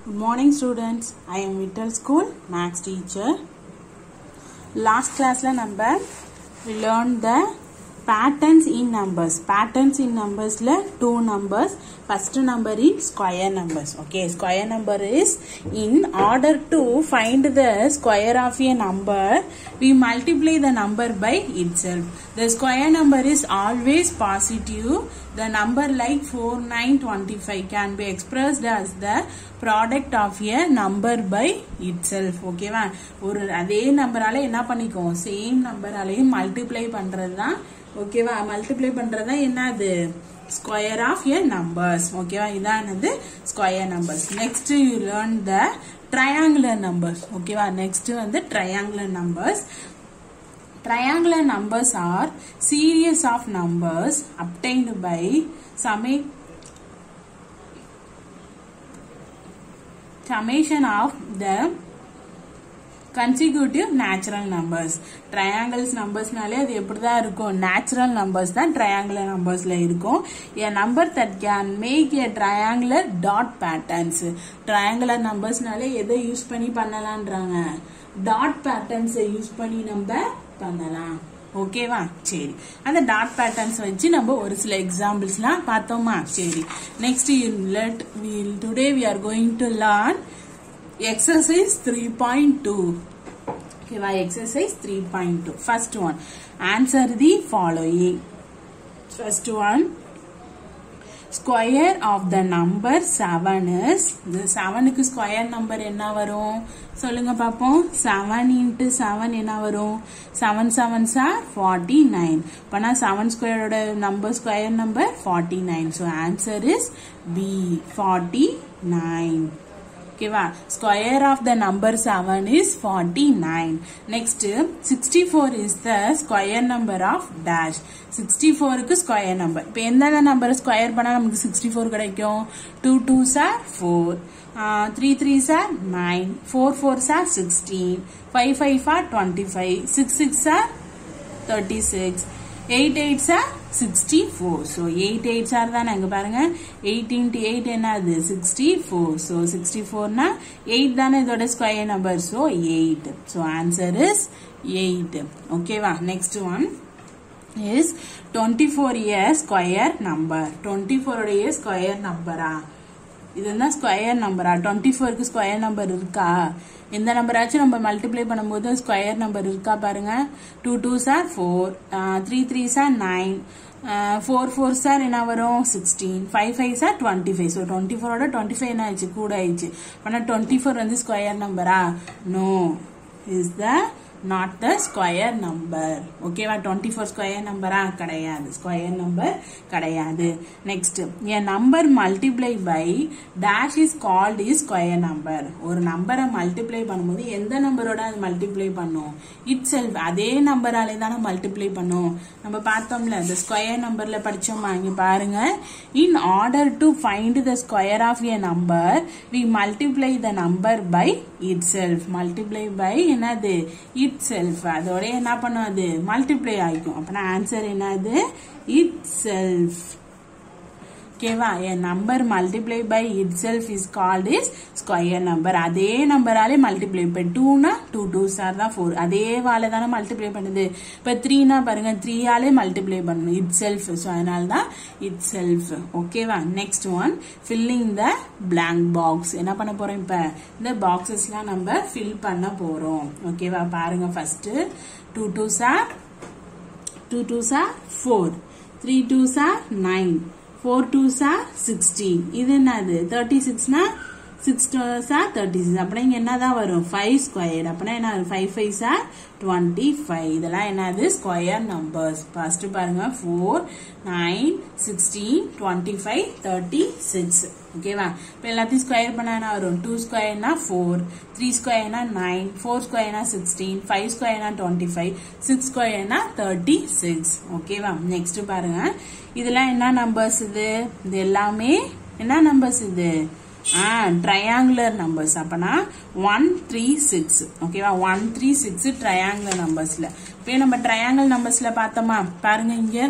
Good morning students. I am Vittal School Max teacher. Last classல நம்ம we learned the patterns in numbers. Patterns in numbersல two numbers. First number is square numbers. Okay, square number is in order to find the square of a number, we multiply the number by itself. The square number is always positive. The number like 4925 can be expressed as the product of a number by itself. ஓகேவா ஒரு அதே நம்பரால என்ன பண்ணிக்கும் same நம்பராலையும் multiply பண்றது தான் ஓகேவா multiply பண்றது தான் என்னது ஸ்கொயர் ஆஃப் எ நம்பர்ஸ் ஓகேவா இதான் என்னது square numbers next you learn the triangular numbers ஓகேவா நெக்ஸ்ட் வந்து triangular numbers Triangular numbers are series of numbers obtained by summa- summation of the consecutive natural numbers triangles நம்பர்ஸ்னாலே அது எப்படி தான் இருக்கும் நேச்சுரல் நம்பர்ஸ் தான் triangular நம்பர்ஸ்ல இருக்கும் a number that can make a triangular dot patterns triangular நம்பர்ஸ்னாலே எதை use பண்ணி பண்ணலான்றாங்க டாட் பேட்டர்ன்ஸை யூஸ் பண்ணி நம்ம பண்ணலாம் ஓகேவா சரி அந்த டாட் பேட்டர்ன்ஸ் வச்சு நம்ம ஒரு சில எக்ஸாம்பிள்ஸ்லாம் பார்த்தோமா சரி next let today we are going to learn exercise 3.2 okay why exercise 3.2 first one answer the following first one square of the number 7 is the 7 க்கு square number என்ன வரும் சொல்லுங்க பாப்போம் 7 into 7 என்ன வரும் 7 7s are 49 அப்பனா 7 square ஓட number square number 49 so answer is B 49 ஓகேவா square of the number seven is forty nine next sixty four is the square number of dash sixty ஃபோருக்கு ஸ்கொயர் நம்பர் இப்போ எந்தெந்த நம்பரை square பண்ணால் நமக்கு sixty four கிடைக்கும் two two are four three three are nine four four are sixteen five five are twenty five six six are thirty six eight eight are sixty four so eight eight are தானே அங்கே பாருங்க eight into eight என்ன அது sixty four so sixty ஃபோர்னா eight தானே இதோட square number so eight so answer is eight ஓகேவா next one is twenty four year square number twenty ஃபோருடைய ஸ்கொயர் நம்பரா இதுதான் ஸ்கொயர் நம்பரா டுவெண்ட்டி ஃபோருக்கு ஸ்கொயர் நம்பர் இருக்கா எந்த நம்பராச்சும் நம்ம மல்டிப்ளை பண்ணும்போது ஸ்கொயர் நம்பர் இருக்கா பாருங்க two two are four three three are nine four four are என்ன வரும் sixteen five five are twenty five so twenty ஃபோரோட டுவெண்ட்டி ஃபைவ் என்ன ஆயிடுச்சு கூட ஆயிடுச்சு ஆனால் டுவெண்ட்டி ஃபோர் வந்து ஸ்கொயர் நம்பரா no is the not the square number ஓகேவா டுவெண்ட்டி ஃபோர் ஸ்கொயர் நம்பரா கிடையாது ஸ்கொயர் நம்பர் கிடையாது next a number multiply by dash is called is square number ஒரு நம்பரை மல்டிப்ளை பண்ணும்போது எந்த நம்பரோட அது மல்டிப்ளை பண்ணும் இட் செல்ஃப் அதே நம்பராலே தானே மல்டிப்ளை பண்ணும் நம்ம பார்த்தோம்ல இந்த ஸ்கொயர் நம்பர்ல படிச்சோமா இங்க பாருங்க in order to find the square of a number we multiply the number by itself multiply by என்னது இட் செல்ஃப் அதோட என்ன பண்ணும் அது மல்டிப்ளை ஆகிக்கும் அப்பனா ஆன்சர் என்னது இட் செல்ஃப் ஓகேவா a number multiply by itself is called is square number அதே நம்பராலே மல்டிப்ளை இப்போ டூனா டூ டூ சார் தான் ஃபோர் அதே வாழை தானே மல்டிப்ளை பண்ணுது இப்போ த்ரீனா பாருங்க த்ரீயாலே மல்டிப்ளை பண்ணணும் இட் செல்ஃப் ஸோ அதனால தான் இட் செல்ஃப் ஓகேவா next one filling the blank box என்ன பண்ண போறோம் இப்போ இந்த பாக்ஸஸ்லாம் நம்ம ஃபில் பண்ண போறோம் ஓகேவா பாருங்க first two two are two two are four three two are nine four two are sixteen இது என்னது தேர்ட்டி சிக்ஸ்னா சிக்ஸ் சார் தேர்ட்டி சிக்ஸ் அப்படின்னா இங்கே என்னதான் வரும் ஃபைவ் ஸ்கொயர் அப்படின்னா என்ன five five are twenty five இதெல்லாம் என்னது ஸ்கொயர் நம்பர்ஸ் ஃபர்ஸ்ட் பாருங்க four nine sixteen twenty five thirty six ஓகேவா இப்போ எல்லாத்தையும் ஸ்கொயர் பண்ணா என்ன வரும் டூ ஸ்கொயர்னா ஃபோர் த்ரீ ஸ்கொயர்னா நைன் ஃபோர் ஸ்கொயர்னா சிக்ஸ்டீன் ஃபைவ் ஸ்கொயர்னா டுவெண்ட்டி ஃபைவ் சிக்ஸ் ஸ்கொயர்னா தேர்ட்டி சிக்ஸ் ஓகேவா நெக்ஸ்ட் பாருங்க இதெல்லாம் என்ன நம்பர்ஸ் இது இது எல்லாமே என்ன நம்பர்ஸ் இது ஆ ட்ரையாங்குலர் நம்பர்ஸ் அப்பனா ஒன் த்ரீ சிக்ஸ் ஓகேவா ஒன் த்ரீ சிக்ஸ் ட்ரையாங்குலர் நம்பர்ஸ்ல இப்போ நம்ம ட்ரையாங்கிள் நம்பர்ஸ்ல பார்த்தோமா பாருங்க இங்க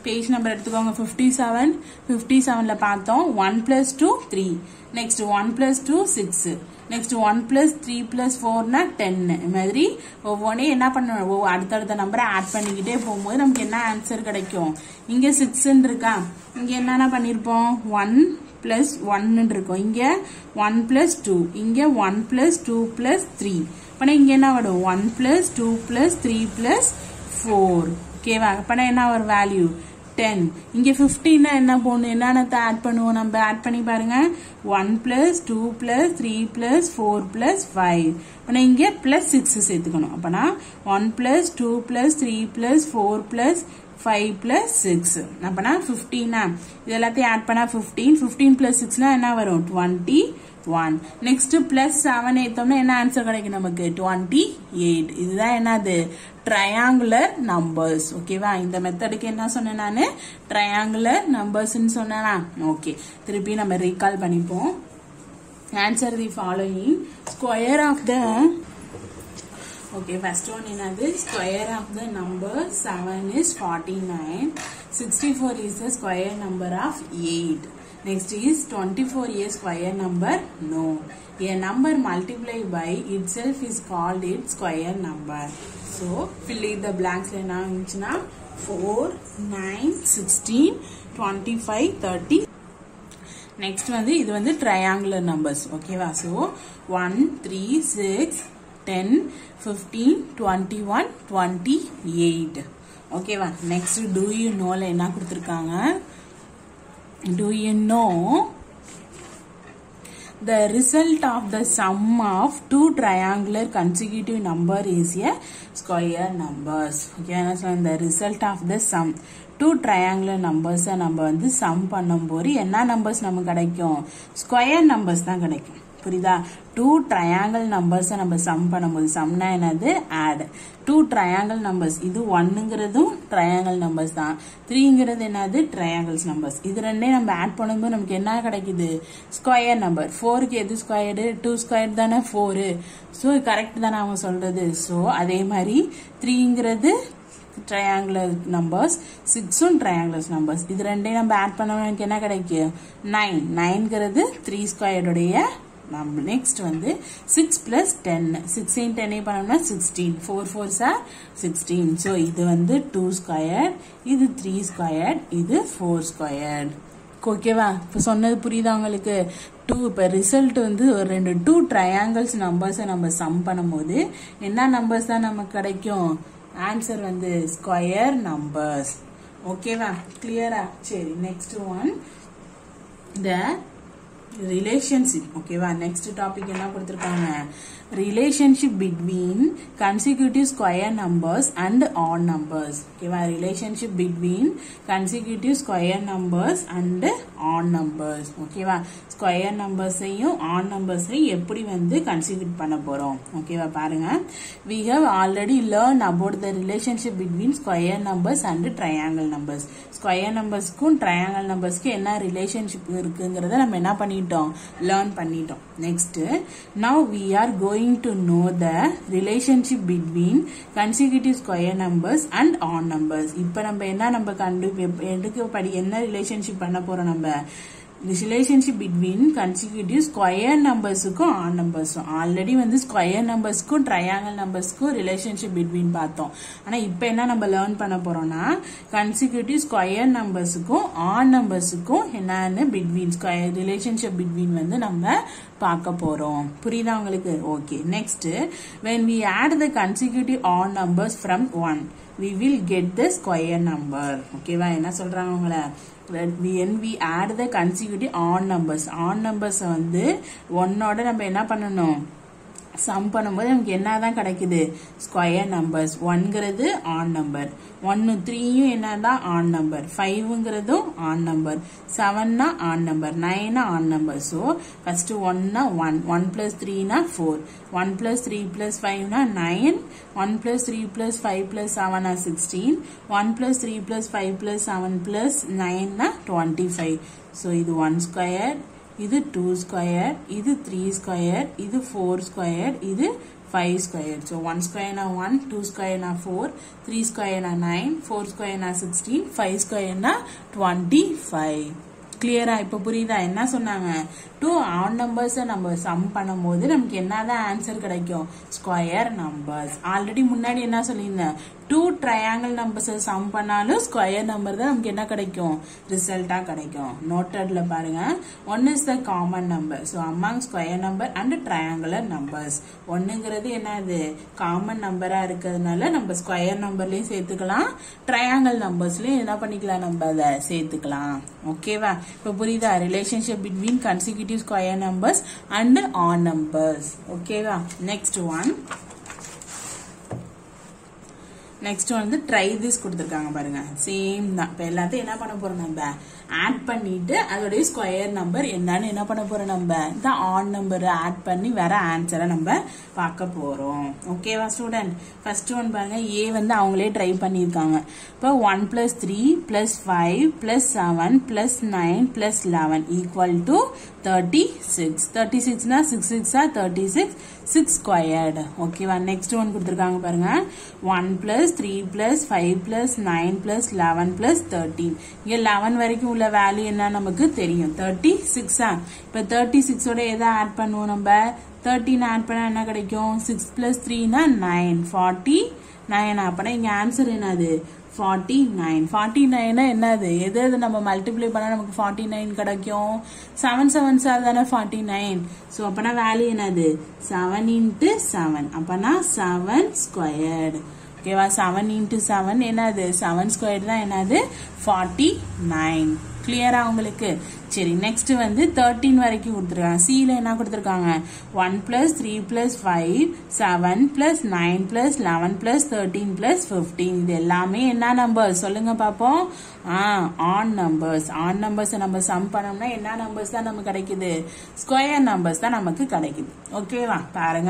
பேஜ் நம்பர் எடுத்துக்கோங்க ஃபிஃப்டி செவன் ஃபிஃப்டி செவனில் பார்த்தோம் one plus two three next one plus two six next one plus three plus ஃபோர்னா டென்னு இது மாதிரி ஒவ்வொன்றையும் என்ன பண்ணணும் ஒவ்வொரு அடுத்தடுத்த நம்பரை ஆட் பண்ணிக்கிட்டே போகும்போது நமக்கு என்ன ஆன்சர் கிடைக்கும் இங்கே சிக்ஸ்ன்னு இருக்கா இங்கே என்னென்ன பண்ணியிருப்போம் ஒன் பிளஸ் ஒன்னு இருக்கும் இங்கே ஒன் பிளஸ் டூ இங்கே one plus two plus three அப்போனா இங்கே என்ன வரும் one plus two plus three plus four ஓகேவா அப்போனா என்ன வரும் வேல்யூ டென் இங்கே ஃபிஃப்டின்னா என்ன போகணும் என்னென்னத்தை ஆட் பண்ணுவோம் நம்ம ஆட் பண்ணி பாருங்க one plus two plus three plus four plus five ஆனால் இங்கே பிளஸ் சிக்ஸ் சேர்த்துக்கணும் அப்போனா one plus two plus three plus four plus five plus six அப்போனா ஃபிஃப்டீனா இது எல்லாத்தையும் ஆட் பண்ணால் ஃபிஃப்டீன் ஃபிஃப்டீன் பிளஸ் சிக்ஸ்னா என்ன வரும் twenty one next plus seven ஏத்தோம்னா என்ன ஆன்சர் கிடைக்கும் நமக்கு டுவெண்ட்டி எயிட் இதுதான் என்னது ட்ரையாங்குலர் நம்பர்ஸ் ஓகேவா இந்த மெத்தடுக்கு என்ன சொன்னேன் நான் ட்ரையாங்குலர் நம்பர்ஸ்ன்னு சொன்னேனா ஓகே திருப்பி நம்ம ரீகால் பண்ணிப்போம் answer the following square of the Okay, first one என்னது square of the number 7 is 49. 64 is the square number of 8. Next is 24 is square number? No. A number multiplied by itself is called its square number. So, fill in the blanks என்ன இருந்துச்சுன்னா 4, 9, 16, 25, 30, next வந்து இது வந்து triangular numbers ஓகேவா so one three six ten fifteen twenty one twenty eight ஓகேவா next do you நோல என்ன கொடுத்துருக்காங்க do you know the result of the sum of two triangular consecutive number is a square numbers okay என்ன சொல்ல the result of the sum two triangular நம்பர்ஸை நம்ம வந்து some பண்ணும்போது என்ன நம்பர்ஸ் நமக்கு கிடைக்கும் ஸ்கொயர் நம்பர்ஸ் தான் கிடைக்கும் புரியுதா டூ ட்ரையாங்கிள் நம்பர்ஸை நம்ம சம் பண்ணும்போது சம்னா என்னது ஆட் டூ ட்ரையாங்கிள் நம்பர்ஸ் இது ஒன்னுங்கிறதும் ட்ரையாங்கிள் நம்பர்ஸ் தான் த்ரீங்கிறது என்னது ட்ரையாங்கிள்ஸ் நம்பர்ஸ் இது ரெண்டே நம்ம ஆட் பண்ணும்போது நமக்கு என்ன கிடைக்குது ஸ்கொயர் நம்பர் ஃபோருக்கு எது ஸ்கொயர்டு டூ ஸ்கொயர் தானே ஃபோரு ஸோ கரெக்ட் தானே அவங்க சொல்றது ஸோ அதே மாதிரி த்ரீங்கிறது ட்ரையாங்குலர் நம்பர்ஸ் சிக்ஸும் ட்ரையாங்குலர்ஸ் நம்பர்ஸ் இது ரெண்டையும் நம்ம ஆட் பண்ணோம்னா எனக்கு என்ன கிடைக்கும் நைன் நைன்கிறது த்ரீ ஸ்கொயருடைய நம்ம நெக்ஸ்ட் வந்து six plus ten sixteen ten பண்ணோம்னா sixteen four four are sixteen so இது வந்து டூ ஸ்கொயர் இது த்ரீ ஸ்கொயர் இது ஃபோர் ஸ்கொயர் ஓகேவா இப்போ சொன்னது புரியுதா உங்களுக்கு டூ இப்போ ரிசல்ட் வந்து ஒரு ரெண்டு டூ ட்ரையாங்கிள்ஸ் நம்பர்ஸை நம்ம சம் பண்ணும்போது என்ன நம்பர்ஸ் தான் நமக்கு கிடைக்கும் ஆன்சர் வந்து ஸ்கொயர் நம்பர்ஸ் ஓகேவா கிளியரா சரி நெக்ஸ்ட் ஒன் த ரிலேஷன்ஷிப் ஓகேவா நெக்ஸ்ட் டாபிக் என்ன கொடுத்துருக்காங்க relationship between consecutive square numbers and odd numbers ஓகேவா relationship between consecutive square numbers and odd numbers ஓகேவா ஸ்கொயர் நம்பர்ஸையும் ஆட் நம்பர்ஸையும் எப்படி வந்து கன்சிக்யூட் பண்ண போறோம் ஓகேவா பாருங்க we have already learn about the relationship between square numbers and triangle numbers square நம்பர்ஸ்க்கும் ட்ரையாங்கிள் நம்பர்ஸ்க்கும் என்ன ரிலேஷன்ஷிப் இருக்குங்கிறத நம்ம என்ன பண்ணிட்டோம் லேர்ன் பண்ணிட்டோம் next now we are going to know the relationship between consecutive square numbers and odd numbers இப்போ நம்ம என்ன நம்ம கண்டு எடுக்க படி என்ன ரிலேஷன்ஷிப் பண்ண போறோம் நம்ம ரிலேஷன்ஷிப் பிட்வீன் கன்சிக்யூட்டிவ் ஸ்கொயர் நம்பர்ஸுக்கும் ஆன் நம்பர்ஸும் ஆல்ரெடி வந்து ஸ்கொயர் நம்பர்ஸ்க்கும் ட்ரையாங்கல் நம்பர்ஸ்க்கும் ரிலேஷன்ஷிப் பிட்வீன் பார்த்தோம் ஆனா இப்போ என்ன நம்ம லேர்ன் பண்ண போறோம்னா கன்சிக்யூட்டிவ் ஸ்கொயர் நம்பர்ஸுக்கும் ஆன் நம்பர்ஸுக்கும் என்னன்னு பிட்வீன் ஸ்கொயர் ரிலேஷன்ஷிப் பிட்வீன் வந்து நம்ம பார்க்க போறோம் புரியுதா உங்களுக்கு okay next when we add the consecutive odd numbers from one we will get the square number ஓகேவா என்ன சொல்றாங்க உங்களை when we add the consecutive odd numbers odd numbers வந்து ஒன்னோட நம்ம என்ன பண்ணணும் சம் பண்ணும்போது நமக்கு என்னதான் கிடைக்குது ஸ்கொயர் நம்பர்ஸ் ஒன்ங்கிறது ஆன் நம்பர் ஒன்னு த்ரீயும் என்னதான் ஆன் நம்பர் ஃபைவ்ங்கிறதும் ஆன் நம்பர் செவன்னா ஆன் நம்பர் நைனா ஆன் நம்பர் ஸோ ஃபர்ஸ்ட் ஒன்னா ஒன் ஒன் பிளஸ் த்ரீனா four one plus three plus ஃபைவ்னா nine one plus three plus five plus செவனா sixteen one plus three plus five plus seven plus நைன்னா twenty five so இது one square இது two square இது three square இது four square இது five square so one ஸ்கொயர்னா one two ஸ்கொயர்னா four three ஸ்கொயர்னா நைன் ஃபோர் ஸ்கொயர்னா சிக்ஸ்டீன் ஃபைவ் ஸ்கொயர்னா டுவெண்ட்டி ஃபைவ் கிளியரா இப்போ புரியுதா என்ன சொன்னாங்க டூ ஆன் நம்பர்ஸை நம்ம சம் பண்ணும்போது நமக்கு என்னதான் ஆன்சர் கிடைக்கும் ஸ்கொயர் நம்பர்ஸ் ஆல்ரெடி முன்னாடி என்ன சொல்லியிருந்தேன் டூ ட்ரையாங்கிள் நம்பர்ஸை சம் பண்ணாலும் ஸ்கொயர் நம்பர் தான் நமக்கு என்ன கிடைக்கும் ரிசல்ட்டா கிடைக்கும் நோட்டட்ல பாருங்க one is the common number so among square number and triangular numbers ஒன்னுங்கிறது என்னது காமன் நம்பரா இருக்கிறதுனால நம்ம ஸ்கொயர் நம்பர்லயும் சேர்த்துக்கலாம் ட்ரையாங்கிள் நம்பர்ஸ்லயும் என்ன பண்ணிக்கலாம் நம்ம அதை சேர்த்துக்கலாம் ஓகேவா இப்போ புரியுதா relationship between consecutive square numbers and odd numbers ஓகேவா நெக்ஸ்ட் ஒன் நெக்ஸ்ட் வந்து ட்ரை திஸ் கொடுத்துருக்காங்க பாருங்க சேம் தான் இப்போ எல்லாத்தையும் என்ன பண்ண போறோம் நம்ம ஆட் பண்ணிட்டு அதோடைய ஸ்கொயர் நம்பர் என்னன்னு என்ன பண்ண போறோம் நம்ம இந்த ஆன் நம்பர் ஆட் பண்ணி வர ஆன்சரை நம்ம பார்க்க போறோம் ஓகேவா ஸ்டூடெண்ட் ஃபர்ஸ்ட் ஒன் பாருங்க ஏ வந்து அவங்களே ட்ரை பண்ணியிருக்காங்க இப்போ one plus three plus five plus seven plus nine plus eleven equal to thirty six thirty சிக்ஸ்னா சிக்ஸ் சிக்ஸா தேர்ட்டி சிக்ஸ் சிக்ஸ் ஸ்கொயர்டு ஓகேவா நெக்ஸ்ட் ஒன் கொடுத்துருக்காங்க பாருங்க one plus three plus five plus nine plus eleven plus thirteen இங்கே eleven வரைக்கும் உள்ள value என்ன நமக்கு தெரியும் தேர்ட்டி சிக்ஸா இப்போ தேர்ட்டி சிக்ஸோட எதை ஆட் பண்ணுவோம் நம்ம தேர்ட்டின் ஆட் பண்ணா என்ன கிடைக்கும் சிக்ஸ் பிளஸ் த்ரீனா நைன் ஃபார்ட்டி நைன் அப்பனா இங்க ஆன்சர் என்னது ஃபார்ட்டி நைன் ஃபார்ட்டி நைனா என்னது எது எது நம்ம மல்டிப்ளை பண்ணா நமக்கு ஃபார்ட்டி நைன் கிடைக்கும் செவன் செவன் சார் தானே ஃபார்ட்டி நைன் ஸோ அப்பனா வேல்யூ என்னது செவன் இன்ட்டு செவன் அப்பனா செவன் ஸ்கொயர்டு ஓகேவா செவன் இன்ட்டு செவன் என்னது செவன் ஸ்கொயர் தான் என்னது ஃபார்ட்டி நைன் கிளியரா உங்களுக்கு சரி நெக்ஸ்ட் வந்து தேர்ட்டீன் வரைக்கும் கொடுத்துருக்காங்க சியில் என்ன கொடுத்துருக்காங்க one plus three plus five seven plus nine plus eleven plus thirteen plus fifteen இது எல்லாமே என்ன நம்பர் சொல்லுங்க பார்ப்போம் ஆ ஆன் நம்பர்ஸ் ஆன் நம்பர்ஸ் நம்ம சம் பண்ணோம்னா என்ன நம்பர்ஸ் தான் நமக்கு கிடைக்குது ஸ்கொயர் நம்பர்ஸ் தான் நமக்கு கிடைக்குது ஓகேவா பாருங்க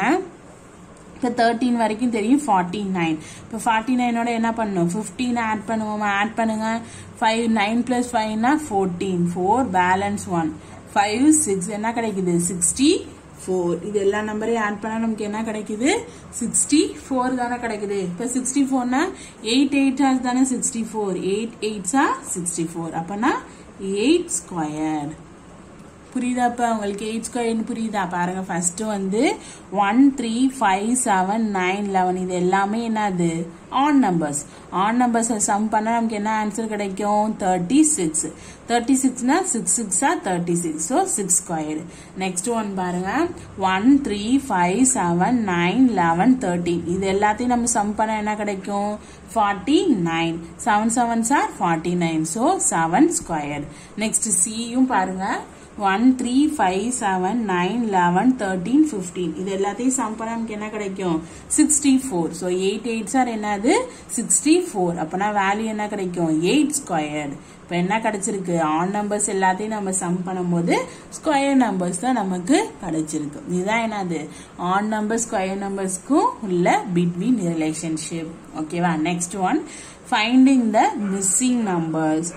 இப்போ தேர்ட்டீன் வரைக்கும் தெரியும் ஃபார்ட்டி நைன் இப்போ ஃபார்ட்டி நைனோட என்ன பண்ணணும் ஃபிஃப்டீன் ஆட் பண்ணுவோமா ஆட் பண்ணுங்க ஃபைவ் நைன் பிளஸ் ஃபைவ்னா fourteen four balance one five six என்ன கிடைக்குது சிக்ஸ்டி ஃபோர் இது எல்லா நம்பரையும் ஆட் பண்ணா நமக்கு என்ன கிடைக்குது சிக்ஸ்டி ஃபோர் தானே கிடைக்குது இப்போ சிக்ஸ்டி ஃபோர்னா எயிட் எயிட் ஆர் தானே சிக்ஸ்டி ஃபோர் எயிட் எயிட்ஸா சிக்ஸ்டி ஃபோர் அப்போனா எயிட் ஸ்கொயர் புரியுதா இப்போ உங்களுக்கு எயிட் ஸ்கொயர்னு புரியுதா பாருங்க ஃபர்ஸ்ட் வந்து one three five seven nine eleven இது எல்லாமே என்னது odd numbers odd numbers sum பண்ணா நமக்கு என்ன ஆன்சர் கிடைக்கும் தேர்ட்டி சிக்ஸ் தேர்ட்டி சிக்ஸ்னா சிக்ஸ் சிக்ஸா thirty six so six square next one பாருங்க one three five seven nine eleven thirteen இது எல்லாத்தையும் நம்ம சம் பண்ண என்ன கிடைக்கும் forty nine seven seven sir forty nine so seven square next சியும் பாருங்க one three five seven nine eleven thirteen fifteen இது எல்லாத்தையும் சம் பண்ண நமக்கு என்ன கிடைக்கும் sixty four so eight eight sir என்னது சிக்ஸ்டி ஃபோர் அப்போனா வேல்யூ என்ன கிடைக்கும் எயிட் ஸ்கொயர்டு இப்போ என்ன கிடைச்சிருக்கு ஆன் நம்பர்ஸ் எல்லாத்தையும் நம்ம சம் பண்ணும்போது ஸ்கொயர் நம்பர்ஸ் தான் நமக்கு கிடைச்சிருக்கு இதுதான் என்னது ஆன் நம்பர் ஸ்கொயர் நம்பர்ஸ்க்கும் உள்ள பிட்வீன் ரிலேஷன்ஷிப் ஓகேவா next one finding the missing numbers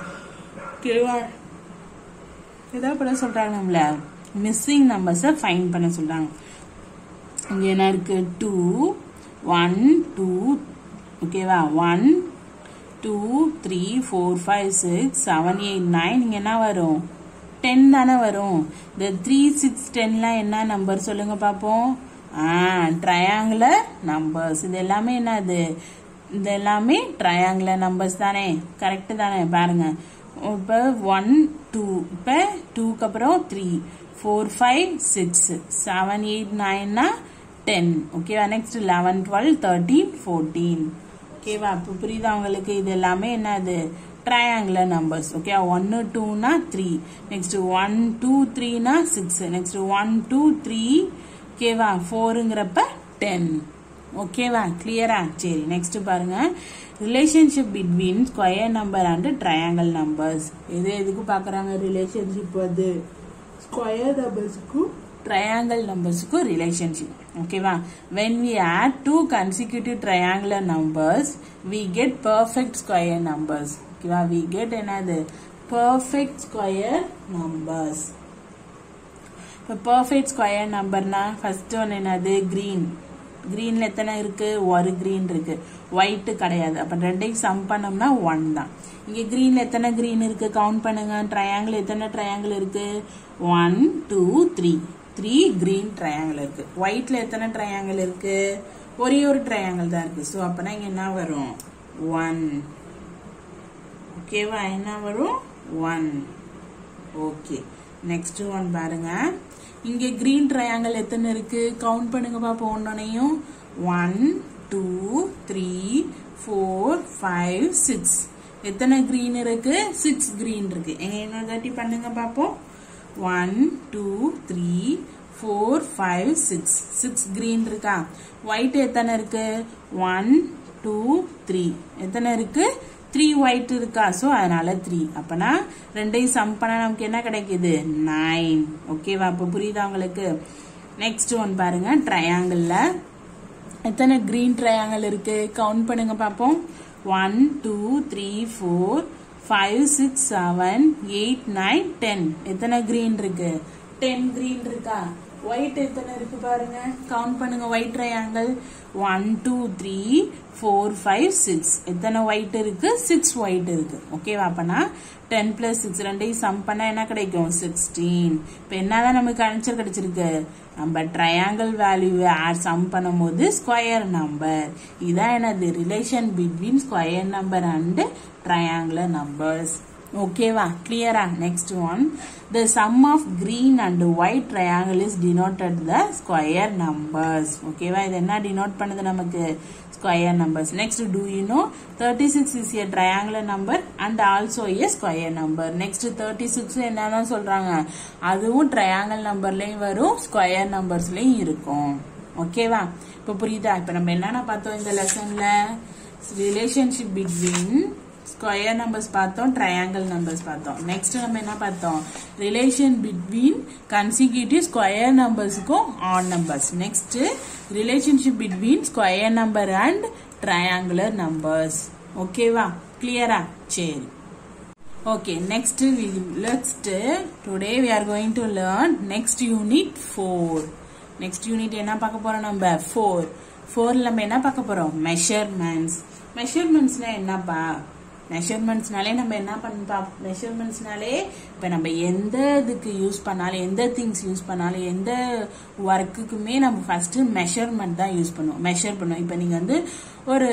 ஓகேவா ஏதாவது பண்ண சொல்றாங்க நம்மள மிஸ்ஸிங் நம்பர்ஸை ஃபைண்ட் பண்ண சொல்றாங்க இங்க என்ன இருக்கு டூ ஒன் டூ ஓகேவா one two three four five six seven eight nine இங்க என்ன வரும் டென் தானே வரும் இந்த த்ரீ சிக்ஸ் டென்லாம் என்ன நம்பர் சொல்லுங்க பார்ப்போம் ஆ ட்ரையாங்குலர் நம்பர்ஸ் இது எல்லாமே என்னது இது எல்லாமே ட்ரையாங்குலர் நம்பர்ஸ் தானே கரெக்ட் தானே பாருங்க இப்போ ஒன் டூ இப்போ டூக்கு அப்புறம் three four five six seven eight நைன்னா டென் ஓகேவா next eleven twelve thirteen fourteen ஓகேவா இப்போ புரியுதா உங்களுக்கு இது எல்லாமே என்னது ட்ரையாங்குலர் நம்பர்ஸ் ஓகே ஒன்னு டூனா த்ரீ நெக்ஸ்ட் ஒன் டூ த்ரீனா six next one two three ஓகேவா ஃபோருங்கிறப்ப டென் ஓகேவா கிளியரா சரி நெக்ஸ்ட் பாருங்க relationship between square number and triangle numbers எது எதுக்கு பார்க்குறாங்க ரிலேஷன்ஷிப் வந்து ஸ்கொயர் நம்பர்ஸுக்கும் ட்ரையாங்கிள் நம்பர்ஸுக்கும் ரிலேஷன்ஷிப் ஓகேவா when we add two consecutive triangular numbers we get perfect square numbers ஓகேவா வி கெட் என்னது பர்ஃபெக்ட் ஸ்கொயர் நம்பர்ஸ் இப்போ பர்ஃபெக்ட் ஸ்கொயர் நம்பர்னா ஃபர்ஸ்ட் ஒன் என்னது கிரீன் கிரீன்ல எத்தனை இருக்கு ஒரு கிரீன் இருக்கு ஒயிட் கிடையாது அப்ப ரெண்டையும் சம் பண்ணோம்னா ஒன் தான் இங்க கிரீன்ல எத்தனை கிரீன் இருக்கு கவுண்ட் பண்ணுங்க ட்ரையாங்கிள் எத்தனை ட்ரையாங்கிள் இருக்கு one two three three green triangle இருக்கு ஒயிட்ல எத்தனை ட்ரையாங்கிள் இருக்கு ஒரே ஒரு ட்ரையாங்கிள் தான் இருக்கு ஸோ அப்பனா இங்க என்ன வரும் ஒன் ஓகேவா என்ன வரும் ஒன் ஓகே நெக்ஸ்ட் ஒன் பாருங்க இங்க கிரீன் ட்ரையாங்கிள் எத்தனை இருக்கு கவுண்ட் பண்ணுங்க பாப்போம் ஒன்னொன்னையும் one two three four five six எத்தனை கிரீன் இருக்கு சிக்ஸ் கிரீன் இருக்கு எங்க இன்னொரு தாட்டி பண்ணுங்க பாப்போம் one two three four five six six green இருக்கா ஒயிட் எத்தனை இருக்கு ஒன் டூ த்ரீ எத்தனை இருக்கு த்ரீ ஒயிட் இருக்கா ஸோ அதனால த்ரீ அப்பனா ரெண்டையும் சம் பண்ணா நமக்கு என்ன கிடைக்குது நைன் ஓகேவா அப்போ புரியுதா உங்களுக்கு நெக்ஸ்ட் ஒன் பாருங்க ட்ரையாங்கிள்ல எத்தனை கிரீன் ட்ரையாங்கிள் இருக்கு கவுண்ட் பண்ணுங்க பார்ப்போம் one two three four five six seven eight nine ten எத்தனை கிரீன் இருக்கு டென் கிரீன் இருக்கா ஒயிட் எத்தனை இருக்கு பாருங்க கவுண்ட் பண்ணுங்க white triangle one two three four five six எத்தனை ஒயிட் இருக்கு சிக்ஸ் ஒயிட் இருக்கு ஓகேவா அப்பனா டென் பிளஸ் சிக்ஸ் ரெண்டையும் சம் பண்ணா என்ன கிடைக்கும் சிக்ஸ்டீன் இப்போ என்னதான் நமக்கு ஆன்சர் கிடைச்சிருக்கு நம்ம ட்ரையாங்கிள் வேல்யூவை ஆட் சம் பண்ணும்போது ஸ்கொயர் நம்பர் இதான் என்னது relation between square number and triangular numbers ஓகேவா கிளியரா next one the sum of green and white triangle is denoted the square numbers ஓகேவா இது என்ன டினோட் பண்ணுது நமக்கு square numbers next do you know thirty six is a triangular number and also a square number next thirty six என்னதான் சொல்றாங்க அதுவும் triangle நம்பர்லயும் வரும் square நம்பர்ஸ்லயும் இருக்கும் ஓகேவா இப்போ புரியுதா இப்போ நம்ம என்னென்ன பார்த்தோம் இந்த லெசன்ல ரிலேஷன்ஷிப் பிட்வீன் ஸ்கொயர் நம்பர்ஸ் பார்த்தோம் ட்ரையாங்கிள் நம்பர்ஸ் பார்த்தோம் நெக்ஸ்ட் நம்ம என்ன பார்த்தோம் ரிலேஷன் பிட்வீன் கன்சிக்யூட்டிவ் ஸ்கொயர் நம்பர்ஸுக்கும் odd numbers next relationship between square number and triangular numbers ஓகேவா கிளியரா சரி okay next we let's today we are going to learn next unit 4 next unit என்ன பார்க்க போறோம் நம்ம 4 4 நம்ம என்ன பார்க்க போறோம் measurements measurementsனா என்னப்பா மெஷர்மெண்ட்ஸ்னாலே நம்ம என்ன பண்ணா மெஷர்மெண்ட்ஸ்னாலே இப்போ நம்ம எந்த இதுக்கு யூஸ் பண்ணாலும் எந்த திங்ஸ் யூஸ் பண்ணாலும் எந்த ஒர்க்குக்குமே நம்ம ஃபர்ஸ்ட் மெஷர்மெண்ட் தான் யூஸ் பண்ணுவோம் மெஷர் பண்ணுவோம் இப்போ நீங்கள் வந்து ஒரு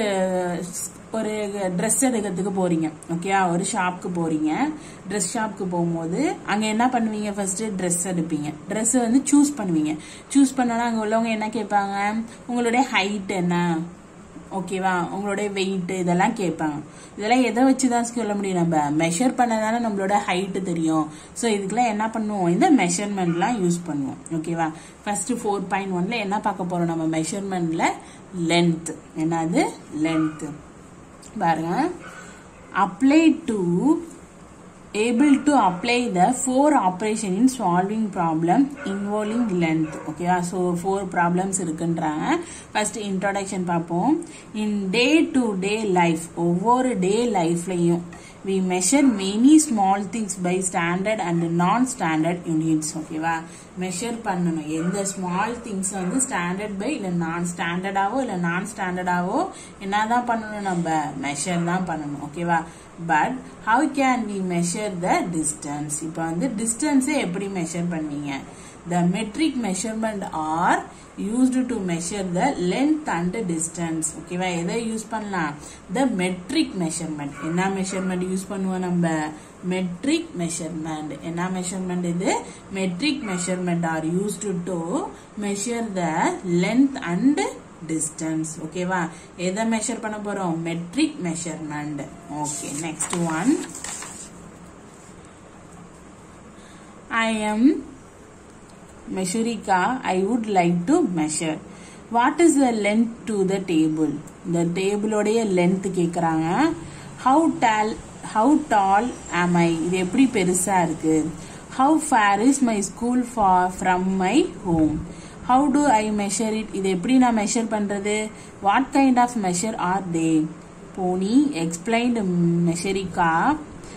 ஒரு ட்ரெஸ் எடுக்கிறதுக்கு போறீங்க ஓகே ஒரு ஷாப்க்கு போறீங்க ட்ரெஸ் ஷாப்க்கு போகும்போது அங்கே என்ன பண்ணுவீங்க ஃபர்ஸ்ட் ட்ரெஸ் எடுப்பீங்க ட்ரெஸ் வந்து சூஸ் பண்ணுவீங்க சூஸ் பண்ணோன்னா அங்கே உள்ளவங்க என்ன கேட்பாங்க உங்களுடைய ஹைட் என்ன ஓகேவா உங்களுடைய வெயிட் இதெல்லாம் கேட்பாங்க இதெல்லாம் எதை வச்சு தான் சொல்ல முடியும் நம்ம மெஷர் பண்ணதானே நம்மளோட ஹைட்டு தெரியும் ஸோ இதுக்கெல்லாம் என்ன பண்ணுவோம் இந்த மெஷர்மெண்ட்லாம் யூஸ் பண்ணுவோம் ஓகேவா ஃபர்ஸ்ட் ஃபோர் பாயிண்ட் ஒன்ல என்ன பார்க்க போறோம் நம்ம மெஷர்மெண்ட்ல லென்த் என்னது லென்த் பாருங்க apply to able to apply the four operation in solving problem involving length ஓகேவா ஸோ ஃபோர் ப்ராப்ளம்ஸ் இருக்குன்றாங்க ஃபர்ஸ்ட் இன்ட்ரோடக்ஷன் பார்ப்போம் in day to day life ஒவ்வொரு டே லைஃப்லையும் we measure many small things by standard and non-standard units ஓகேவா measure பண்ணணும் எந்த small things வந்து standard பை இல்லை நான் ஸ்டாண்டர்டாவோ இல்லை நான் ஸ்டாண்டர்டாவோ என்னதான் பண்ணணும் நம்ம மெஷர் தான் பண்ணணும் ஓகேவா but how can we measure the distance இப்போ வந்து டிஸ்டன்ஸை எப்படி மெஷர் பண்ணுவீங்க the metric measurement are used to measure the length and distance ஓகேவா எதை யூஸ் பண்ணலாம் த மெட்ரிக் மெஷர்மெண்ட் என்ன மெஷர்மெண்ட் யூஸ் பண்ணுவோம் நம்ம மெட்ரிக் மெஷர்மெண்ட் என்ன மெஷர்மெண்ட் இது metric measurement are used to measure the length and distance ஓகேவா எதை மெஷர் பண்ண போறோம் metric measurement okay next one I am Mesrika I would like to measure what is the length to the table இந்த டேபிளோடைய length கேட்குறாங்க how tall how tall am I இது எப்படி பெருசா இருக்கு how far is my school from my home how do I measure it இது எப்படி நான் மெஷர் பண்றது what kind of measure are they Ponni explained Mesrika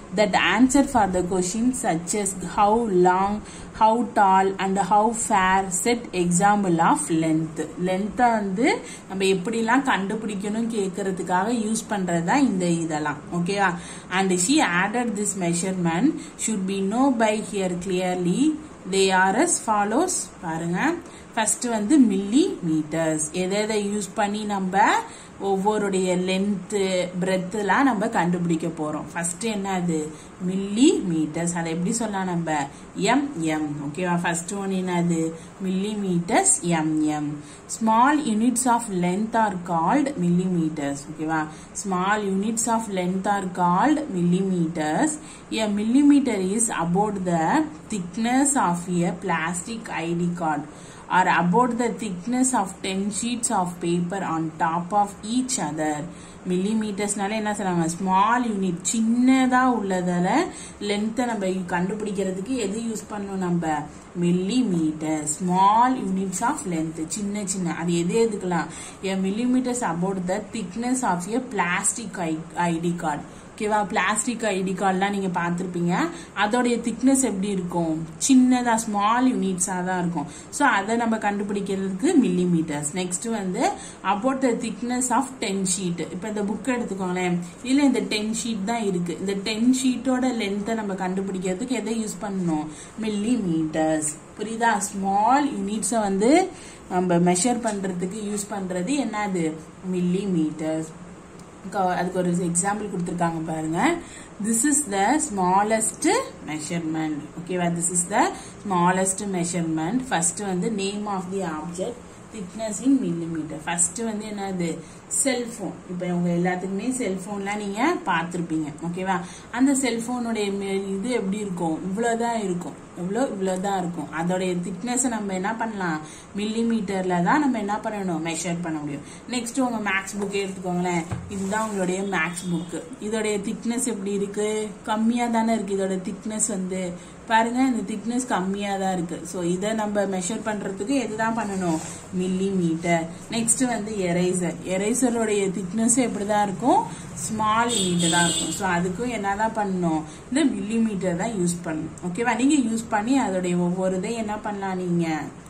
that answer for the question such as how long how tall and how fair set example of length length வந்து நம்ம எப்படிலாம் கண்டுபிடிக்கணும் கேட்கறதுக்காக use பண்றது தான் இந்த இதெல்லாம் ஓகேவா and she added this measurement should be know by here clearly they are as follows பாருங்க ஃபர்ஸ்ட் வந்து மில்லி மீட்டர்ஸ் எதை எதை யூஸ் பண்ணி நம்ம ஒவ்வொருடைய லென்த்து பிரெத்துலாம் நம்ம கண்டுபிடிக்க போறோம் ஃபர்ஸ்ட் என்ன அது மில்லி மீட்டர்ஸ் அதை எப்படி சொல்லலாம் நம்ம எம் எம் ஓகேவா ஃபர்ஸ்ட் ஒன் என்னது millimetres M M small units of length are called millimetres ஓகேவா small units of length are called millimetres a millimeter is about the thickness of a plastic ID card or about the thickness of 10 sheets of paper on top of each other மில்லிமீட்டர்ஸ்னால என்ன சொல்றாங்க small unit சின்னதா உள்ளதால லென்த்தை நம்ம கண்டுபிடிக்கிறதுக்கு எது use பண்ணணும் நம்ம millimetre small units of length சின்ன சின்ன அது எது எதுக்கலாம் a millimetres about the thickness of a plastic ID card ஓகேவா பிளாஸ்டிக் ஐடி கார்டெலாம் நீங்கள் பார்த்துருப்பீங்க அதோடைய திக்னஸ் எப்படி இருக்கும் சின்னதாக ஸ்மால் யூனிட்ஸாக தான் இருக்கும் ஸோ அதை நம்ம கண்டுபிடிக்கிறதுக்கு மில்லி மீட்டர்ஸ் நெக்ஸ்ட் வந்து about the thickness of ten sheet இப்போ இந்த புக் எடுத்துக்கோங்களேன் இதில் இந்த டென் ஷீட் தான் இருக்கு இந்த டென் ஷீட்டோட லென்த்தை நம்ம கண்டுபிடிக்கிறதுக்கு எதை யூஸ் பண்ணணும் மில்லி மீட்டர்ஸ் புரியுதா ஸ்மால் யூனிட்ஸை வந்து நம்ம மெஷர் பண்ணுறதுக்கு யூஸ் பண்ணுறது என்னது மில்லி மீட்டர்ஸ் அதுக்கு ஒரு எக்ஸாம்பிள் கொடுத்துருக்காங்க பாருங்க this is the smallest measurement ஓகேவா this is the smallest measurement first வந்து name of the object thickness in millimetre first வந்து என்னது செல்போன் இப்போ உங்க எல்லாத்துக்குமே செல்போன்லாம் நீங்க பார்த்துருப்பீங்க ஓகேவா அந்த செல்போனுடைய இது எப்படி இருக்கும் இவ்வளவுதான் இருக்கும் இவ்வளோ இவ்வளோதான் இருக்கும் அதோடைய திக்னஸ் நம்ம என்ன பண்ணலாம் மில்லி மீட்டர்ல தான் நம்ம என்ன பண்ணணும் மெஷர் பண்ண முடியும் நெக்ஸ்ட் உங்க மேக்ஸ் புக் எடுத்துக்கோங்களேன் இதுதான் உங்களுடைய மேக்ஸ் புக் இதோடைய திக்னஸ் எப்படி இருக்கு கம்மியா தானே இருக்கு இதோட திக்னஸ் வந்து பாருங்க இந்த திக்னஸ் கம்மியா தான் இருக்கு ஸோ இதை நம்ம மெஷர் பண்றதுக்கு எதுதான் பண்ணணும் மில்லி மீட்டர் நெக்ஸ்ட் வந்து எரேசர் எரேசருடைய திக்னஸ் எப்படிதான் இருக்கும் ஸ்மால் யூனிட் தான் இருக்கும் ஸோ அதுக்கும் என்னதான் பண்ணணும் இந்த மில்லி மீட்டர் தான் யூஸ் பண்ணணும் ஓகேவா நீங்க யூஸ் பண்ணி அதோடைய ஒவ்வொரு இதையும் என்ன பண்ணலாம் நீங்க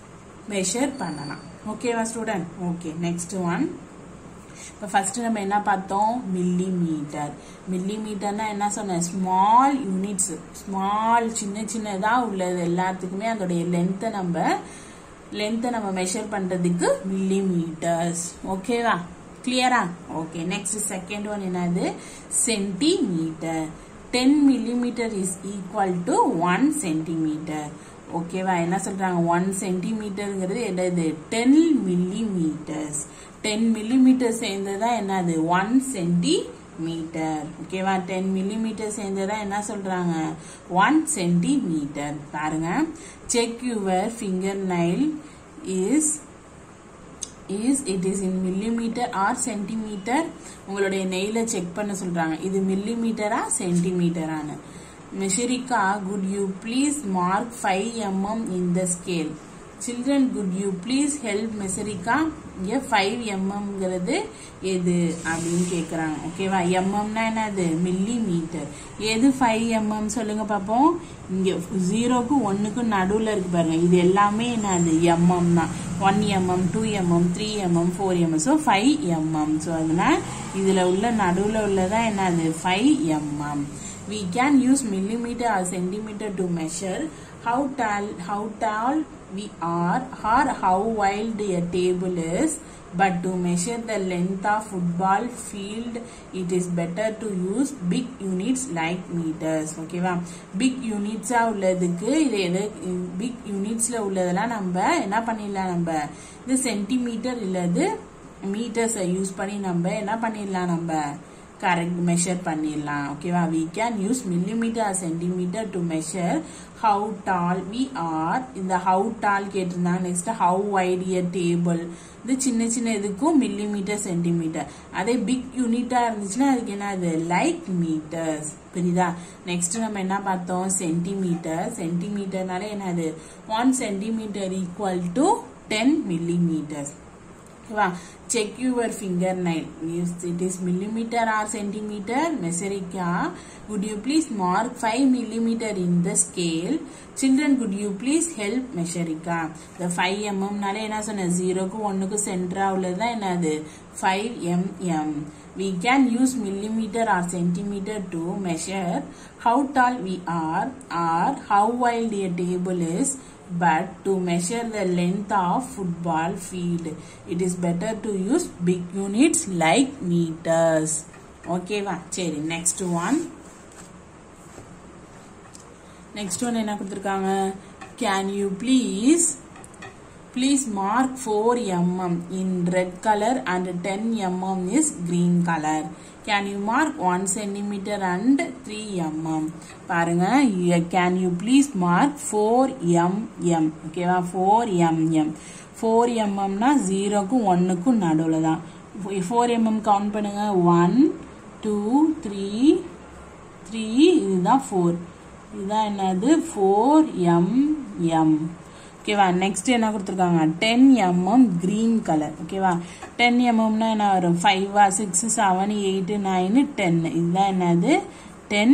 மெஷர் பண்ணலாம் ஓகேவா ஸ்டூடெண்ட் ஓகே நெக்ஸ்ட் ஒன் இப்போ ஃபர்ஸ்ட் நம்ம என்ன பார்த்தோம் மில்லி மீட்டர் மில்லி மீட்டர்னா என்ன சொன்னேன் ஸ்மால் யூனிட்ஸ் ஸ்மால் சின்ன சின்னதாக உள்ளது எல்லாத்துக்குமே அதோடைய லென்த்தை நம்ம லென்த்தை நம்ம மெஷர் பண்ணுறதுக்கு மில்லி மீட்டர்ஸ் ஓகேவா கிளியரா ஓகே நெக்ஸ்ட் செகண்ட் ஒன் என்னது centimetre ten millimetre is equal to one centimetre ஓகேவா என்ன சொல்றாங்க ஒன் சென்டிமீட்டருங்கிறது என்னது டென் மில்லிமீட்டர்ஸ் டென் மில்லிமீட்டர் சேர்ந்ததா என்னது ஒன் சென்டிமீட்டர் ஓகேவா டென் மில்லிமீட்டர் சேர்ந்ததா என்ன சொல்றாங்க ஒன் சென்டிமீட்டர் பாருங்க check your finger nail is is it is in millimetre or centimetre உங்களுடைய நெயில செக் பண்ண சொல்றாங்க இது மில்லிமீட்டரா சென்டிமீட்டரானு Mesrika could you please mark five MM in the scale children could you please help Mesrika இங்கே five எம்எம்ங்கிறது எது அப்படின்னு கேட்குறாங்க ஓகேவா எம்எம்னா என்னது மில்லி மீட்டர் எது ஃபைவ் எம்எம் சொல்லுங்க பார்ப்போம் இங்கே ஜீரோக்கு ஒன்றுக்கு நடுவில் இருக்கு பாருங்க இது எல்லாமே என்னது எம்எம் தான் one MM two MM three MM four MM so five MM so அதனால் இதில் உள்ள நடுவில் உள்ளதான் என்னது five MM we can use millimeter or centimeter to measure how tall how tall we are or how wide a table is but to measure the length of football field it is better to use big units like meters ஓகேவா big யூனிட்ஸா உள்ளதுக்கு இது எது big யூனிட்ஸ்ல உள்ளதெல்லாம் நம்ம என்ன பண்ணிடலாம் நம்ம இது சென்டிமீட்டர் இல்லது மீட்டர்ஸை யூஸ் பண்ணி நம்ம என்ன பண்ணிடலாம் நம்ம கரெக்ட் மெஷர் பண்ணிடலாம் ஓகேவா we can use millimetre or centimetre to measure how tall we are இந்த ஹவு டால் கேட்டிருந்தாங்க next how wide your table இது சின்ன சின்ன இதுக்கும் மில்லிமீட்டர் சென்டிமீட்டர் அதே பிக் யூனிட்டா இருந்துச்சுன்னா அதுக்கு என்ன அது லைக் மீட்டர்ஸ் புரியுதா நெக்ஸ்ட் நம்ம என்ன பார்த்தோம் சென்டிமீட்டர் சென்டிமீட்டர்னால என்னது one centimetre equal to ten millimetres ஓகேவா check your finger nail is it is millimetre or centimetre Mesrika could you please mark five millimetre in the scale children could you please help Mesrika இந்த five எம்எம்னாலே என்ன சொன்னேன் ஜீரோக்கும் ஒன்னுக்கும் சென்டரா உள்ளதுதான் என்னது five MM we can use millimeter or centimeter to measure how tall we are or how wide a table is but to measure the length of football field it is better to use big units like meters okay வா சரி next one next one என்ன கொடுத்திருக்காங்க can you please please mark 4 mm in red color and 10 mm is green color can you mark 1 centimeter and 3 mm பாருங்க you- can you please mark 4 mm ஓகேவா 4 mm 4 mm னா 0 க்கும் 1 க்கும் நடுவுல தான் 4 mm count பண்ணுங்க 1 2 3 த்ரீ இதுதான் four இதுதான் என்னது ஃபோர் எம் எம் ஓகேவா நெக்ஸ்ட் என்ன கொடுத்துருக்காங்க டென் எம்எம் கிரீன் கலர் ஓகேவா டென் எம்எம்னா என்ன வரும் ஃபைவா six seven eight nine ten இதுதான் என்னது டென்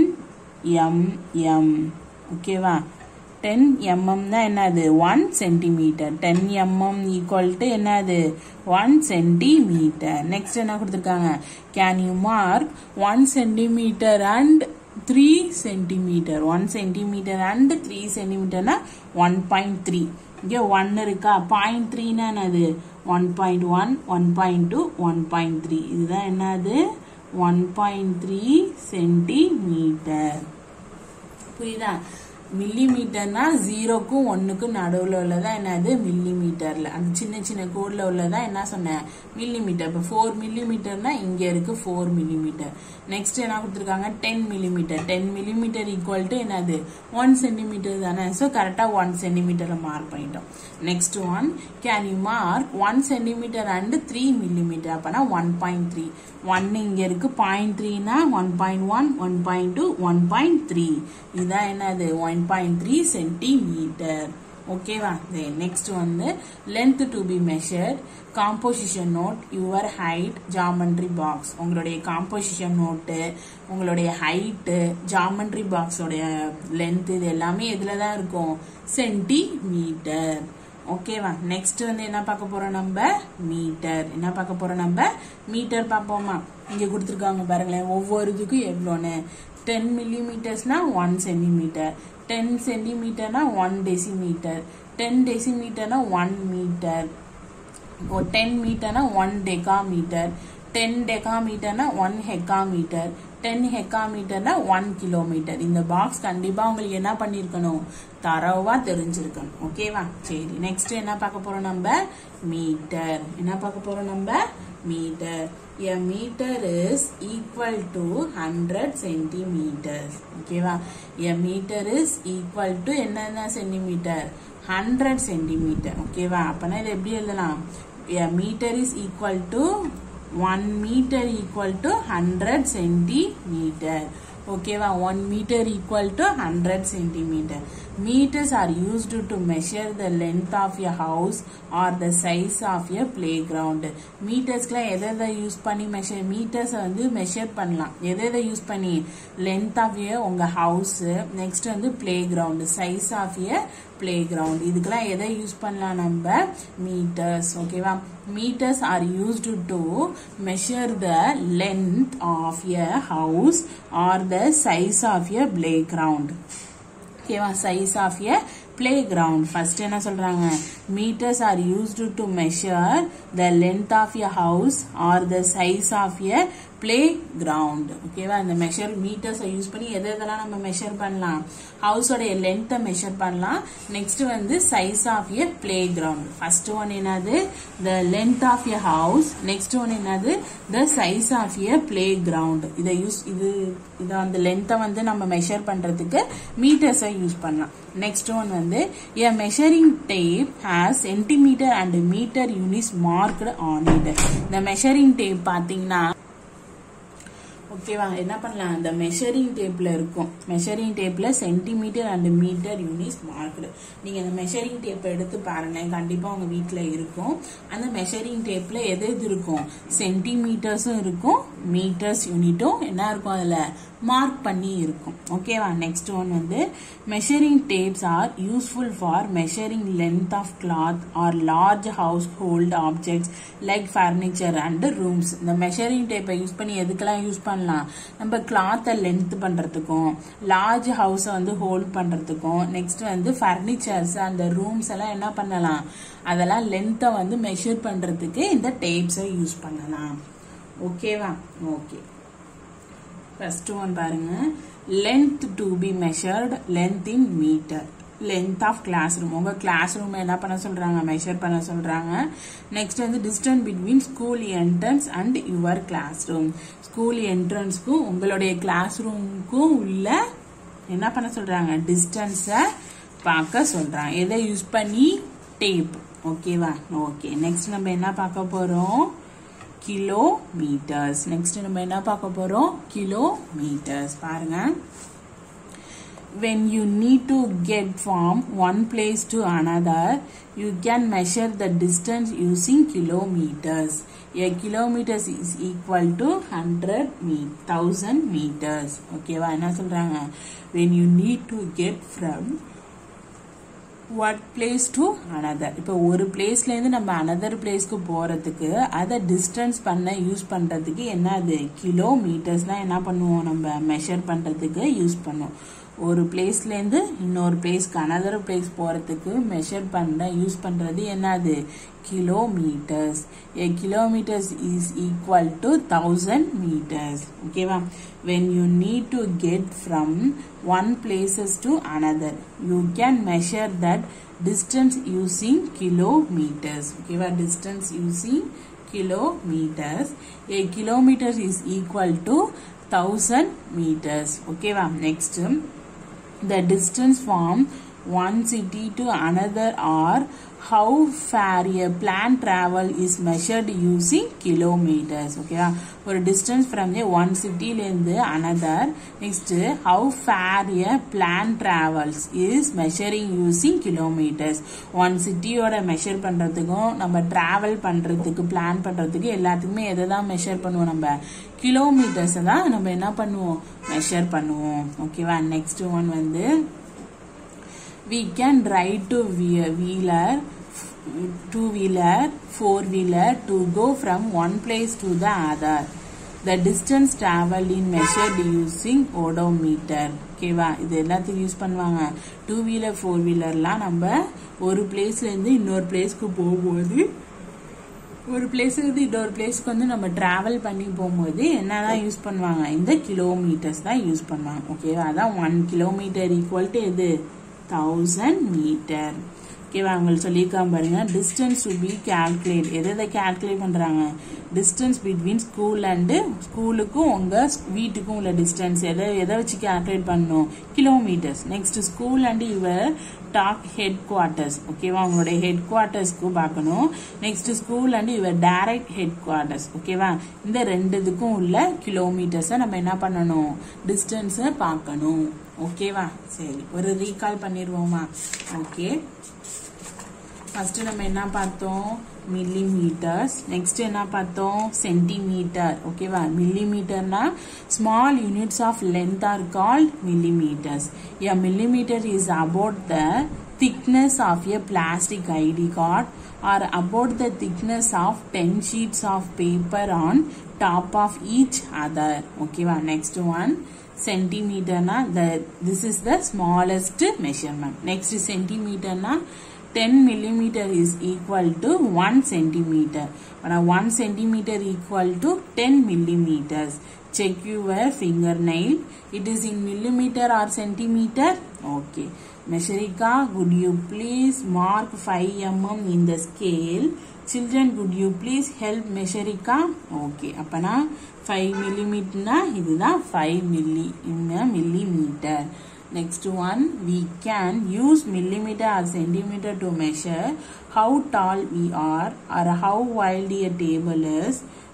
எம்எம் ஓகேவா டென் எம்எம் தான் என்னது one centimetre ten M M equal to என்னது ஒன் சென்டிமீட்டர் நெக்ஸ்ட் என்ன கொடுத்துருக்காங்க can you mark one centimetre and three centimetre one centimetre and three சென்டிமீட்டர்னா ஒன் பாயிண்ட் த்ரீ இங்கே ஒன் இருக்கா பாயிண்ட் த்ரீனா என்னது one point one one point two one point three இதுதான் என்னது ஒன் பாயிண்ட் த்ரீ சென்டிமீட்டர் புரியுதா மில்லி மீட்டர்னா ஜீரோக்கும் ஒன்னுக்கும் நடுவில் உள்ளதா என்னது மில்லி மீட்டர்ல அந்த சின்ன சின்ன கோட்ல உள்ளதா என்ன சொன்னேன் மில்லி மீட்டர் இப்போ ஃபோர் மில்லி மீட்டர்னா இங்க இருக்கு ஃபோர் மில்லி மீட்டர் நெக்ஸ்ட் என்ன கொடுத்துருக்காங்க ten millimetre ten millimetre equal to என்னது ஒன் சென்டிமீட்டர் தானே ஸோ கரெக்டாக ஒன் சென்டிமீட்டரை மார்க் பண்ணிட்டோம் next one can you mark one centimetre and three millimetre அப்போனா ஒன் பாயிண்ட் த்ரீ ஒன் இங்க இருக்கு பாயிண்ட் த்ரீனா one point one one point two one point three இதுதான் என்னது ஒன் பாயிண்ட் த்ரீ சென்டிமீட்டர் ஓகேவா next வந்து length to be measured composition note your height geometry box உங்களுடைய composition note உங்களுடைய height geometry பாக்ஸோடைய லென்த் இது எல்லாமே எதுல தான் இருக்கும் சென்டிமீட்டர் ஓகேவா நெக்ஸ்ட் வந்து என்ன பார்க்க போறோம் நம்ம மீட்டர் என்ன பார்க்க போறோம் நம்ம மீட்டர் பார்ப்போமா இங்க கொடுத்துருக்காங்க பாருங்களேன் ஒவ்வொரு இதுக்கும் எவ்வளோன்னு டென் மில்லிமீட்டர்ஸ்னா ஒன் சென்டிமீட்டர் டென் சென்டிமீட்டர்னா ஒன் டெசிமீட்டர் டென் டெசிமீட்டர்னா ஒன் மீட்டர் டென் மீட்டர்னா ஒன் டெகாமீட்டர் டென் டெகாமீட்டர்னா ஒன் ஹெக்காமீட்டர் டென் ஹெக்காமீட்டர்னா ஒன் கிலோமீட்டர் இந்த பாக்ஸ் கண்டிப்பா உங்களுக்கு என்ன பண்ணிருக்கணும் தரவா தெரிஞ்சிருக்கணும் ஓகேவா சரி நெக்ஸ்ட் என்ன பார்க்க போறோம் நம்ம மீட்டர் என்ன பார்க்க போறோம் நம்ம metre a meter is equal to 100 centimeters ஓகேவா a meter is equal to என்னென்ன சென்டிமீட்டர் 100 சென்டிமீட்டர் ஓகேவா அப்பனா இது எப்படி எழுதலாம் a meter is equal to 1 meter equal to 100 centimeter ஓகேவா 1 meter equal to 100 centimeter meters are used to measure the length of a house or the size of a playground மீட்டர்ஸ்க்குலாம் எதை எதை use பண்ணி measure மீட்டர்ஸை வந்து measure பண்ணலாம் எதை எதை use பண்ணி length of a உங்க ஹவுஸ் நெக்ஸ்ட் வந்து playground size of a playground இதுக்கெல்லாம் எதை யூஸ் பண்ணலாம் நம்ம மீட்டர்ஸ் ஓகேவா meters are used to measure the length of a house or the size of a playground ஓகேவா size of a playground first என்ன சொல்றாங்க metres are used to measure the length of a house or the size of a playground ஓகேவா இந்த measure மீட்டர்ஸை use பண்ணி எது எதெல்லாம் நம்ம measure பண்ணலாம் ஹவுஸோடைய லென்த்தை மெஷர் பண்ணலாம் நெக்ஸ்ட் வந்து size of a playground first one என்னது the length of a house next one என்னது the size of a playground இதை யூஸ் இது இதை அந்த லென்த்தை வந்து நம்ம மெஷர் பண்றதுக்கு மீட்டர்ஸை யூஸ் பண்ணலாம் நெக்ஸ்ட் ஒன் வந்து a measuring tape has centimeter and meter units marked on it இந்த measuring tape பாத்தீங்கன்னா ஓகேவா என்ன பண்ணலாம் அந்த மெஷரிங் டேப்ல இருக்கும் மெஷரிங் டேப்ல centimetre and metre units marked நீங்க அந்த மெஷரிங் டேப் எடுத்து பாருங்க கண்டிப்பா உங்க வீட்ல இருக்கும் அந்த மெஷரிங் டேப்ல எது எது இருக்கும் சென்டிமீட்டர்ஸும் இருக்கும் மீட்டர்ஸ் யூனிட்டும் என்ன இருக்கும் அதுல மார்க் பண்ணி இருக்கும் ஓகேவா நெக்ஸ்ட் ஒன் வந்து measuring tapes are useful for measuring length of cloth or large household objects like furniture and rooms இந்த மெஷரிங் டேப்பை யூஸ் பண்ணி எதுக்கெல்லாம் யூஸ் பண்ணலாம் நம்ம கிளாத்தை லென்த் பண்றதுக்கும் லார்ஜ் ஹவுஸை வந்து ஹோல்ட் பண்றதுக்கும் நெக்ஸ்ட் வந்து ஃபர்னிச்சர்ஸ் அந்த ரூம்ஸ் எல்லாம் என்ன பண்ணலாம் அதெல்லாம் லென்த்தை வந்து மெஷர் பண்றதுக்கு இந்த டேப்ஸை யூஸ் பண்ணலாம் ஓகேவா ஓகே ஃபர்ஸ்ட் ஒன் பாருங்க length to be measured length in metre length of classroom உங்க கிளாஸ் ரூம் என்ன பண்ண சொல்றாங்க மெஷர் பண்ண சொல்றாங்க நெக்ஸ்ட் வந்து distance between school entrance and your classroom school என்ட்ரன்ஸ்க்கும் உங்களுடைய கிளாஸ் ரூமுக்கும் உள்ள என்ன பண்ண சொல்றாங்க டிஸ்டன்ஸை பார்க்க சொல்றாங்க எதை யூஸ் பண்ணி டேப் ஓகேவா ஓகே நெக்ஸ்ட் நம்ம என்ன பார்க்க போறோம் கிலோமீட்டர்ஸ் நெக்ஸ்ட் நம்ம என்ன பார்க்க போறோம் கிலோமீட்டர்ஸ் பாருங்க when you need to get from one place to another you can measure the distance using kilometers a kilometers is equal to 100 me 1000 meters ஓகேவா என்ன சொல்றாங்க when you need to get from one place to another இப்போ ஒரு பிளேஸ்லேருந்து நம்ம another பிளேஸ்க்கு போகிறதுக்கு அதை distance பண்ண யூஸ் பண்ணுறதுக்கு என்னது கிலோமீட்டர்ஸ் தான் என்ன பண்ணுவோம் நம்ம மெஷர் பண்ணுறதுக்கு யூஸ் பண்ணுவோம் ஒரு பிளேஸ்லேருந்து இன்னொரு பிளேஸ்க்கு அனதர் பிளேஸ் போகிறதுக்கு மெஷர் பண்ண யூஸ் பண்ணுறது என்னது kilometres a kilometres is equal to thousand metres ஓகேவா when you need to get from one places to another you can measure that distance using kilometers okay distance using kilometers a kilometer is equal to 1000 meters okay next the distance from one city to another or how far a plane travel is measured using kilometers okay ஒரு distance from a one city இருந்து another next how far a plane travels is measuring using kilometers one சிட்டியோட measure பண்றதுக்கும் நம்ம travel பண்றதுக்கு plan பண்றதுக்கு எல்லாத்துக்குமே எதை தான் மெஷர் பண்ணுவோம் நம்ம கிலோமீட்டர்ஸ் தான் நம்ம என்ன பண்ணுவோம் மெஷர் பண்ணுவோம் ஓகேவா நெக்ஸ்ட் ஒன் வந்து we can ride to wheeler two wheeler four wheeler to go from one place to the other the distance traveled in measured using odometer ஓகேவா இது எல்லாத்தையும் யூஸ் பண்ணுவாங்க டூ வீலர் ஃபோர் வீலர்லாம் நம்ம ஒரு பிளேஸ்ல இருந்து இன்னொரு பிளேஸ்க்கு போகும்போது ஒரு பிளேஸ்ல இருந்து இன்னொரு பிளேஸ்க்கு வந்து நம்ம டிராவல் பண்ணி போகும்போது என்னதான் யூஸ் பண்ணுவாங்க இந்த கிலோமீட்டர்ஸ் தான் யூஸ் பண்ணுவாங்க ஓகேவா அதான் ஒன் கிலோமீட்டர் ஈக்குவல் டு எது தௌசண்ட் மீட்டர் ஓகேவா உங்களுக்கு சொல்லியிருக்காம பாருங்க டிஸ்டன்ஸ் டு பி கேல்குலேட் எதை எதை கேல்குலேட் பண்றாங்க டிஸ்டன்ஸ் பிட்வீன் ஸ்கூல் அண்டு ஸ்கூலுக்கும் உங்க வீட்டுக்கும் உள்ள டிஸ்டன்ஸ் எதை எதை வச்சு கேல்குலேட் பண்ணணும் kilometres next school and your டாக் ஹெட் குவார்ட்டர்ஸ் ஓகேவா உங்களுடைய ஹெட் குவார்ட்டர்ஸ்க்கு பார்க்கணும் next school and your direct headquarters ஓகேவா இந்த ரெண்டு இதுக்கும் உள்ள கிலோமீட்டர்ஸை நம்ம என்ன பண்ணணும் டிஸ்டன்ஸை பார்க்கணும் ஓகேவா சரி ஒரு ரீகால் பண்ணிடுவோமா ஓகே ஃபர்ஸ்ட் நம்ம என்ன பார்த்தோம் மில்லி மீட்டர்ஸ் நெக்ஸ்ட் என்ன பார்த்தோம் சென்டிமீட்டர் ஓகேவா மில்லி மீட்டர்னா small units of length are called millimetres a millimetre is about the thickness of a plastic ID card or about the thickness of 10 sheets of paper on top of each other. Okay, next one. Centimeter na the this is the smallest measurement. Next centimeter na 10 millimeter is equal to 1 centimeter. But 1 centimeter equal to 10 millimeters. Check your fingernail. It is in millimeter or centimeter. Okay. Mesharika, would you please mark 5 mm in the scale? Children, would you please help Mesharika? Okay. அப்பனா 5 millimeter இதுதான் 5 milli in a millimeter. Next one, we can use millimeter or centimeter to measure how tall we are or how wide a table is.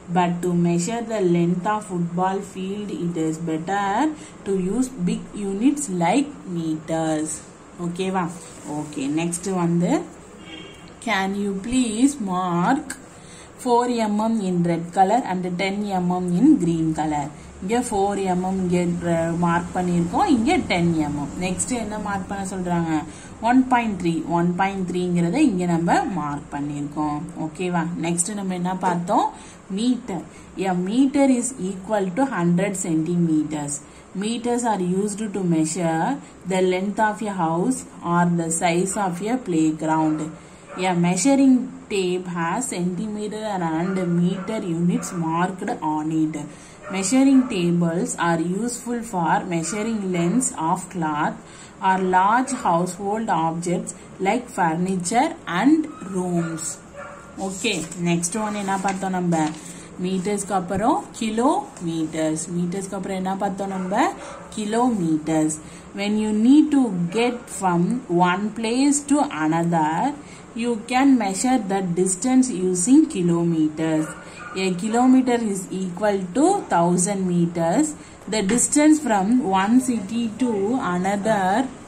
but to measure the length of football field it is better to use big units like meters ஓகேவா okay next வந்து can you please mark 4 mm in red color and 10 mm in green color இங்க 4 mm இங்க mark பண்ணியிருக்கோம் இங்க 10 mm next என்ன mark பண்ண சொல்றாங்க 1.3 1.3ங்கிறத இங்க நம்ம மார்க் பண்ணியிருக்கோம் ஓகேவா நெக்ஸ்ட் நம்ம என்ன பார்த்தோம் metre a meter is equal to 100 centimeters meters are used to measure the length of a house or the size of a playground A measuring tape has centimeter and meter units marked on it. Measuring tables are useful for measuring lengths of cloth or large household objects like furniture and rooms. Okay next one என்ன பார்த்தோம் நம்ம மீட்டர்ஸ்க்கு அப்புறம் kilo metres மீட்டர்ஸ்க்கு அப்புறம் என்ன பார்த்தோம் நம்ம kilometres when you need to get from one place to another you can measure the distance using kilometers a kilometer is equal to 1000 meters the distance from one city to another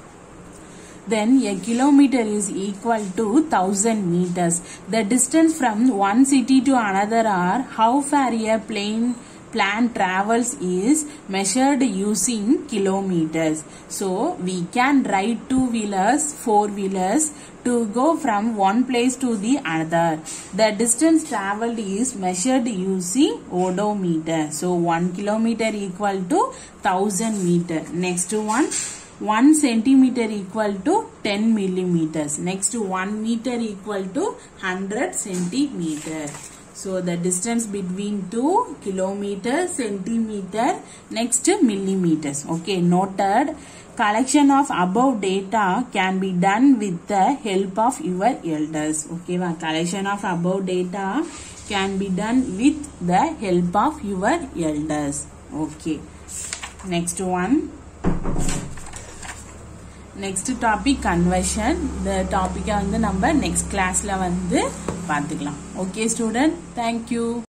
then a kilometer is equal to 1000 meters. The distance from one city to another or how far a plane plan travels is measured using kilometers. So we can ride two wheelers, four wheelers to go from one place to the other. The distance traveled is measured using odometer. So 1 kilometer equal to 1000 meter. Next one 1 centimeter equal to 10 millimeters. Next 1 meter equal to 100 centimeter. So the distance between 2 kilometer, centimeter, next millimeters. Okay, noted. Collection of above data can be done with the help of your elders. Okay, well, collection of above data can be done with the help of your elders. Okay. Next one. Next topic conversion இந்த டாப்பிக்கை வந்து நம்ம next கிளாஸ்ல வந்து பார்த்துக்கலாம் okay student thank you